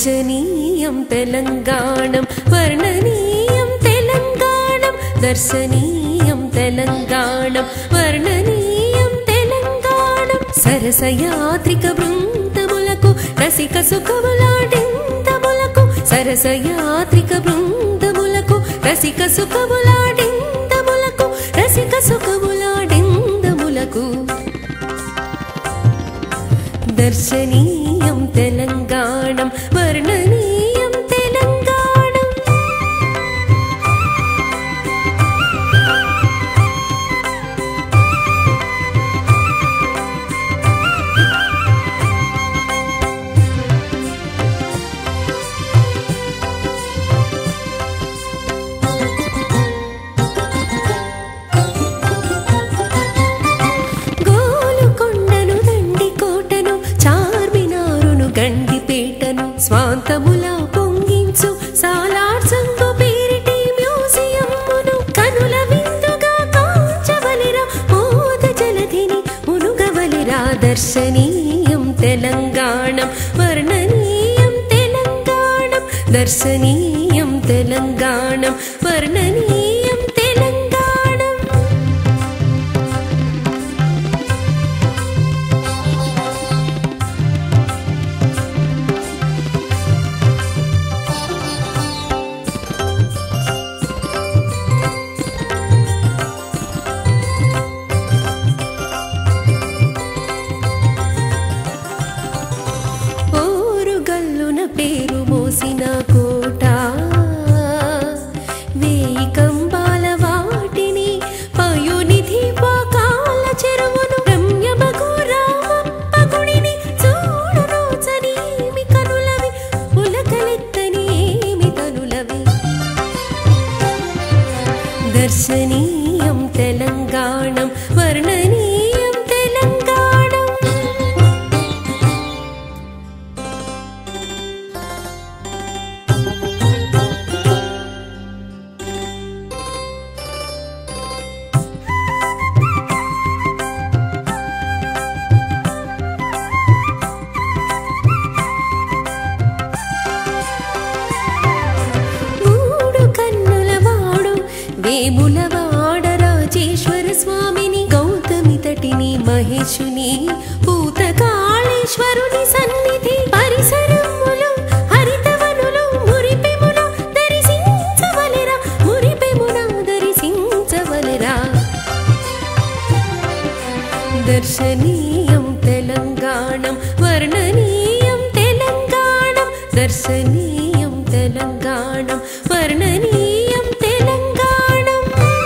దర్శనీయం తెలంగాణం వర్ణనీయం తెలంగాణం దర్శనీయం తెలంగాణం వర్ణనీయం తెలంగాణం సరసయాత్రిక బృందములకు రసిక సుఖములాడిందములకు సరసయాత్రిక బృందములకు రసిక సుఖములాడిందములకు రసిక సుఖములాడిందములకు దర్శనీయం తెలంగాణం వర్ణనీయం తెలంగాణం గోలుకొండను దండి కోటను చార్మినారును గండిపేటను స్వాంతములా పొంగించు సాలార్ సంగు పేరిటి మ్యూజియమ్మును కనుల విందుగా కాంచవలిరా మోద జలధిని మునుగవలిరా దర్శనీయం తెలంగాణం వర్ణనీయం తెలంగాణం దర్శనీయం తెలంగాణం వర్ణనీయం తెలంగాణం ఓరుగల్లున పేరు మోసిన కోట వేయి కంబాల వాటిని పయునిధి పాకాల చెరువును రమ్య బగురామప్ప గుడిని చూడరోచని ఏమి కనులవి పులకలెత్తని ఏమి తనులవి దర్శనీయం తెలంగాణం వర్ణనీయం తెలంగాణం మూడు కన్నుల వాడు వేముల వాడ రాజేశ్వర స్వామిని గౌతమి తటిని మహేశుని పూత కాళేశ్వరుని సన్నిధి పరిసరములు హరితవనులు మురిపెమున దర్శించవలెరా మురిపెమున దర్శించవలెరా దర్శనీయం తెలంగాణం వర్ణనీయం తెలంగాణం దర్శనీయం తెలంగాణం వర్ణనీయం తెలంగాణం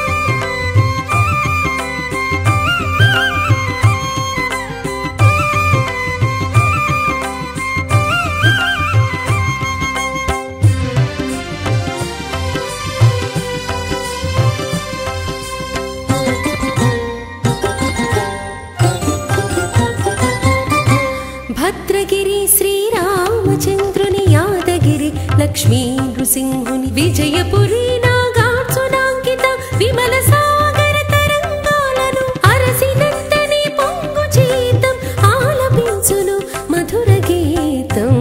భద్రగిరి శ్రీరామచంద్రుని యాదగిరి లక్ష్మీ నృసింహుని విజయపురి నాగార్జునాంకిత విమల సాగర తరంగాలను అరసినంతని పొంగు చీతం ఆలపించును మధుర గీతం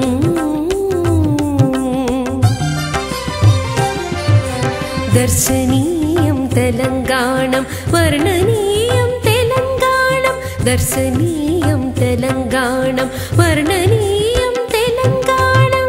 దర్శనీయం తెలంగాణం వర్ణనీయం తెలంగాణం దర్శనీయం తెలంగాణం వర్ణనీయం తెలంగాణం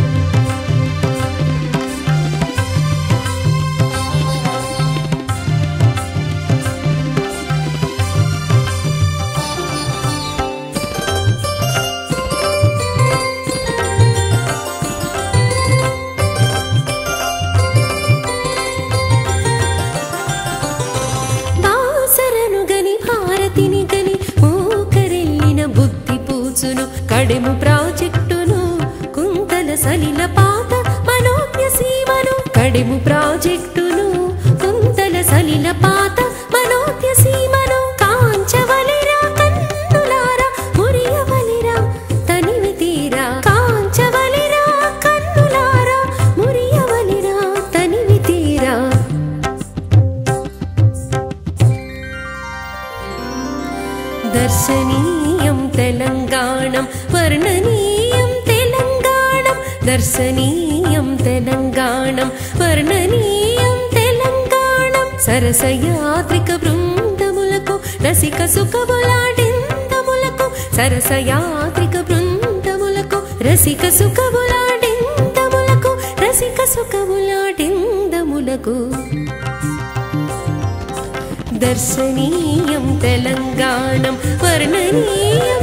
దాసరను గని భారతిని గని మూకరెల్లిన బుద్ధి పూచును కడెము ప్రాజెక్టును కుంతల సలిల పాత మనోజ్ఞ సీమను కడెము ప్రాజెక్టును కుంతల సలిల పాత మనోజ్ఞ సీమను కాంచవలిరా కన్నులారా మురియవలిరా తనివి తీరా కాంచవలిరా కన్నులారా మురియవలిరా తనివి తీరా దర్శనీయం తెలంగాణం వర్ణనీయం తెలంగాణం దర్శ దర్శనీయం తెలంగాణం వర్ణనీయం తెలంగాణం సరసయాత్రిక బృందములకు రసిక సుఖములాడిందములకు సరసయాత్రిక బృందములకు రసిక సుఖములాడిందములకు రసిక సుఖములాడిందములకు దర్శనీయం తెలంగాణం వర్ణనీయం